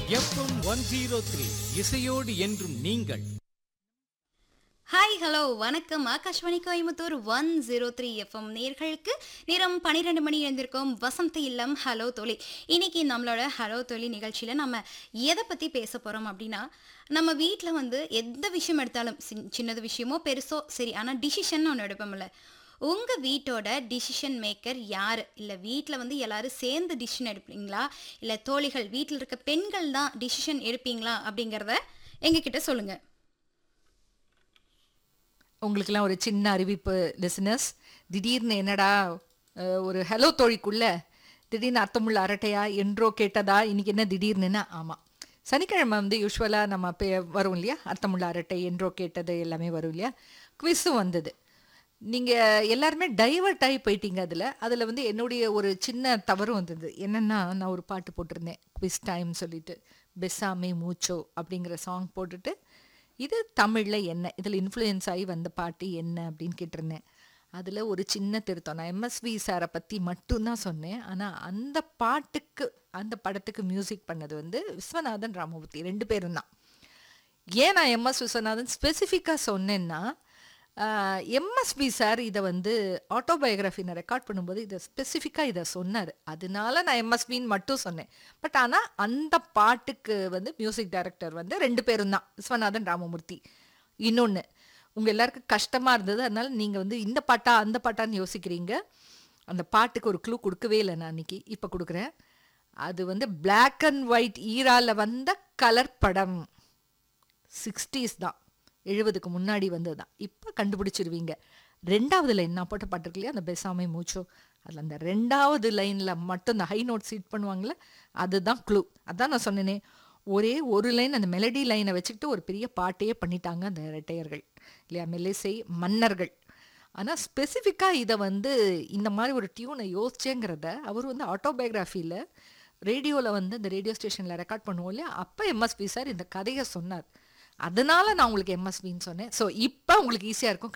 FM one zero three இசையோடு என்றும் நீங்கள் ஹாய் ஹலோ வணக்கம் Akashvani Coimbatore one zero three FM நேர்களுக்கு நேரம் பன்னிரெண்டு மணி எழுந்திருக்கோம் வசந்த இல்லம் ஹலோ தோழி இன்னைக்கு நம்மளோட ஹலோ தோழி நிகழ்ச்சியில் நம்ம எதை பற்றி பேச போகிறோம் அப்படின்னா நம்ம வீட்டில் வந்து எந்த விஷயம் எடுத்தாலும் சின்- சின்னது விஷயமோ பெருசோ சரி ஆனால் டிசிஷன் ஒன்று எடுப்போம்ல உங்கள் வீட்டோட டிசிஷன் மேக்கர் யார் இல்லை வீட்டில் வந்து எல்லாரும் சேர்ந்து டிசிஷன் எடுப்பீங்களா இல்லை தோழிகள் வீட்டில் இருக்க பெண்கள் தான் டிசிஷன் எடுப்பீங்களா அப்படிங்கிறத எங்ககிட்ட சொல்லுங்கள் உங்களுக்கெல்லாம் ஒரு சின்ன அறிவிப்பு லிசனர்ஸ் திடீர்னு என்னடா அஹ், ஒரு ஹலோ தோழிக்குள்ள திடீர்னு அர்த்தமுள்ள அரட்டையா என்றோ கேட்டதா இன்னைக்கு என்ன திடீர்னுன்னா ஆமாம் சனிக்கிழமை வந்து யூஸ்வலாக நம்ம பே வரும் இல்லையா அர்த்தமுள்ள அரட்டை என்றோ கேட்டது எல்லாமே வரும் இல்லையா குவிஸும் வந்தது நீங்கள் எல்லாருமே டைவர்ட் ஆகி போயிட்டீங்க அதில் அதில் வந்து என்னுடைய ஒரு சின்ன தவறும் வந்தது என்னென்னா நான் ஒரு பாட்டு போட்டிருந்தேன் குவிஸ் டைம் சொல்லிட்டு பெசாமே மூச்சோ அப்படிங்கிற சாங் போட்டுட்டு இது தமிழில் என்ன இதில் இன்ஃப்ளூயன்ஸ் ஆகி வந்த பாட்டு என்ன அப்படின்னு கேட்டிருந்தேன் அதில் ஒரு சின்ன திருத்தம் நான் எம்எஸ்வி சாரை பற்றி மட்டும்தான் சொன்னேன் ஆனால் அந்த பாட்டுக்கு அந்த படத்துக்கு மியூசிக் பண்ணது வந்து விஸ்வநாதன் ராமமூர்த்தி ரெண்டு பேரும் தான் ஏன் நான் எம்எஸ் விஸ்வநாதன் ஸ்பெசிஃபிக்காக சொன்னேன்னா எம்எஸ்பி சார் இதை வந்து ஆட்டோபயோகிராஃபி நான் ரெக்கார்ட் பண்ணும்போது இதை ஸ்பெசிஃபிக்காக இதை சொன்னார் அதனால நான் எம்எஸ்பின்னு மட்டும் சொன்னேன் பட் ஆனால் அந்த பாட்டுக்கு வந்து மியூசிக் டைரக்டர் வந்து ரெண்டு பேரும் தான் விஸ்வநாதன் ராமமூர்த்தி இன்னொன்று உங்கள் எல்லாருக்கும் கஷ்டமாக இருந்தது அதனால நீங்கள் வந்து இந்த பாட்டா அந்த பாட்டான்னு யோசிக்கிறீங்க அந்த பாட்டுக்கு ஒரு க்ளூ கொடுக்கவே இல்லை நான் அன்னைக்கு இப்போ கொடுக்குறேன் அது வந்து Black அண்ட் ஒயிட் ஈரால வந்த கலர் படம் சிக்ஸ்டீஸ் தான் எழுபதுக்கு முன்னாடி வந்தது தான் இப்போ கண்டுபிடிச்சிருவீங்க ரெண்டாவது லைன் நான் போட்ட பாட்டு இருக்கு இல்லையா அந்த பெசாமை மூச்சோ அதில் அந்த ரெண்டாவது லைனில் மட்டும் இந்த ஹை நோட் சீட் பண்ணுவாங்கள்ல அதுதான் க்ளூ அதான் நான் சொன்னேனே ஒரே ஒரு லைன் அந்த மெலடி லைனை வச்சுக்கிட்டு ஒரு பெரிய பாட்டையே பண்ணிட்டாங்க அந்த ரெட்டையர்கள் இல்லையா மெல்லிசை மன்னர்கள் ஆனால் ஸ்பெசிஃபிக்காக இதை வந்து இந்த மாதிரி ஒரு டியூனை யோசிச்சேங்கிறத அவர் வந்து ஆட்டோபயோகிராஃபியில் ரேடியோவில் வந்து இந்த ரேடியோ ஸ்டேஷனில் ரெக்கார்ட் பண்ணுவோம் இல்லையா அப்போ எம்எஸ்பி சார் இந்த கதையை சொன்னார் அதனால நான் உங்களுக்கு எம்எஸ்பின்னு சொன்னேன் ஸோ இப்போ உங்களுக்கு ஈஸியாக இருக்கும்